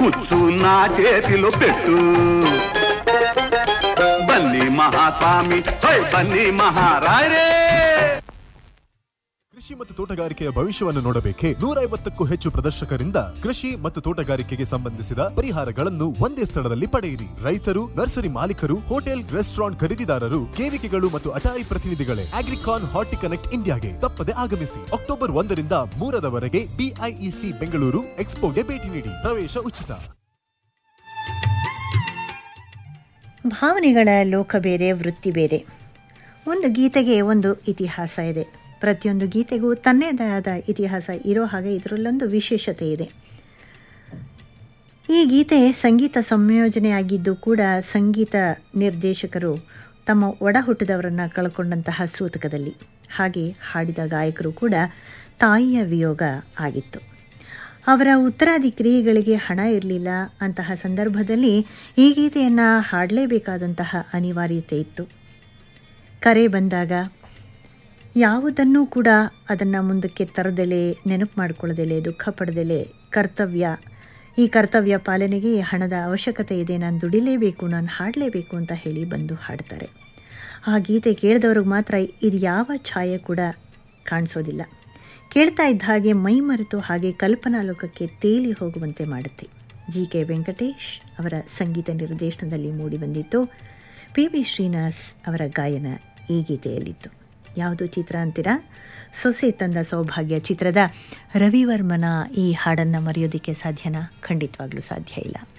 ముచ్చు నా చేతిలో పెట్టు బన్నీ మహాస్వామి హోయ్ బన్నీ మహారాయరే ಕೃಷಿ ಮತ್ತು ತೋಟಗಾರಿಕೆಯ ಭವಿಷ್ಯವನ್ನು ನೋಡಬೇಕೆ ನೂರ ಐವತ್ತಕ್ಕೂ ಹೆಚ್ಚು ಪ್ರದರ್ಶಕರಿಂದ ಕೃಷಿ ಮತ್ತು ತೋಟಗಾರಿಕೆಗೆ ಸಂಬಂಧಿಸಿದ ಪರಿಹಾರಗಳನ್ನು ಒಂದೇ ಸ್ಥಳದಲ್ಲಿ ಪಡೆಯಿರಿ ರೈತರು ನರ್ಸರಿ ಮಾಲೀಕರು ಹೋಟೆಲ್ ರೆಸ್ಟೋರೆಂಟ್ ಖರೀದಿದಾರರು ಕೇವಿಕೆಗಳು ಮತ್ತು ಅಟಾರಿ ಪ್ರತಿನಿಧಿಗಳೇ ಅಗ್ರಿಕಾನ್ ಹಾರ್ಟಿ ಕನೆಕ್ಟ್ ಇಂಡಿಯಾಗೆ ತಪ್ಪದೆ ಆಗಮಿಸಿ ಅಕ್ಟೋಬರ್ ಒಂದರಿಂದ ಮೂರರವರೆಗೆ ಬಿಐಇಸಿ ಬೆಂಗಳೂರು ಎಕ್ಸ್ಪೋಗೆ ಭೇಟಿ ನೀಡಿ ಪ್ರವೇಶ ಉಚಿತ ಭಾವನೆಗಳ ಲೋಕ ಬೇರೆ ವೃತ್ತಿ ಬೇರೆ ಒಂದು ಗೀತೆಗೆ ಒಂದು ಇತಿಹಾಸ ಇದೆ ಪ್ರತಿಯೊಂದು ಗೀತೆಗೂ ತನ್ನದೇ ಆದ ಇತಿಹಾಸ ಇರೋ ಹಾಗೆ ಇದರಲ್ಲೊಂದು ವಿಶೇಷತೆ ಇದೆ ಈ ಗೀತೆ ಸಂಗೀತ ಸಂಯೋಜನೆಯಾಗಿದ್ದು ಕೂಡ ಸಂಗೀತ ನಿರ್ದೇಶಕರು ತಮ್ಮ ಒಡ ಹುಟ್ಟಿದವರನ್ನು ಕಳ್ಕೊಂಡಂತಹ ಸೂತಕದಲ್ಲಿ ಹಾಗೆ ಹಾಡಿದ ಗಾಯಕರು ಕೂಡ ತಾಯಿಯ ವಿಯೋಗ ಆಗಿತ್ತು ಅವರ ಉತ್ತರಾಧಿಕಾರಿಗಳಿಗೆ ಹಣ ಇರಲಿಲ್ಲ ಅಂತಹ ಸಂದರ್ಭದಲ್ಲಿ ಈ ಗೀತೆಯನ್ನು ಹಾಡಲೇಬೇಕಾದಂತಹ ಅನಿವಾರ್ಯತೆ ಇತ್ತು ಕರೆ ಬಂದಾಗ ಯಾವುದನ್ನೂ ಕೂಡ ಅದನ್ನು ಮುಂದಕ್ಕೆ ತರದೆಲೆ ನೆನಪು ಮಾಡಿಕೊಳ್ಳದೆಲೆ ದುಃಖ ಪಡೆದೆಲೆ ಕರ್ತವ್ಯ ಈ ಕರ್ತವ್ಯ ಪಾಲನೆಗೆ ಹಣದ ಅವಶ್ಯಕತೆ ಇದೆ ನಾನು ದುಡಿಲೇಬೇಕು ನಾನು ಹಾಡಲೇಬೇಕು ಅಂತ ಹೇಳಿ ಬಂದು ಹಾಡ್ತಾರೆ ಆ ಗೀತೆ ಕೇಳಿದವ್ರಿಗೆ ಮಾತ್ರ ಇದು ಯಾವ ಛಾಯೆ ಕೂಡ ಕಾಣಿಸೋದಿಲ್ಲ ಕೇಳ್ತಾ ಇದ್ದ ಹಾಗೆ ಮೈ ಮರೆತು ಹಾಗೆ ಕಲ್ಪನಾ ಲೋಕಕ್ಕೆ ತೇಲಿ ಹೋಗುವಂತೆ ಮಾಡುತ್ತೆ ಜಿ ಕೆ ವೆಂಕಟೇಶ್ ಅವರ ಸಂಗೀತ ನಿರ್ದೇಶನದಲ್ಲಿ ಮೂಡಿಬಂದಿತ್ತು ಪಿ ವಿ ಶ್ರೀನಿವಾಸ್ ಅವರ ಗಾಯನ ಈ ಗೀತೆಯಲ್ಲಿತ್ತು ಯಾವುದು ಚಿತ್ರ ಅಂತೀರಾ ಸೊಸೆ ತಂದ ಸೌಭಾಗ್ಯ ಚಿತ್ರದ ರವಿವರ್ಮನ ಈ ಹಾಡನ್ನು ಮರೆಯೋದಕ್ಕೆ ಸಾಧ್ಯನಾ ಖಂಡಿತವಾಗ್ಲೂ ಸಾಧ್ಯ ಇಲ್ಲ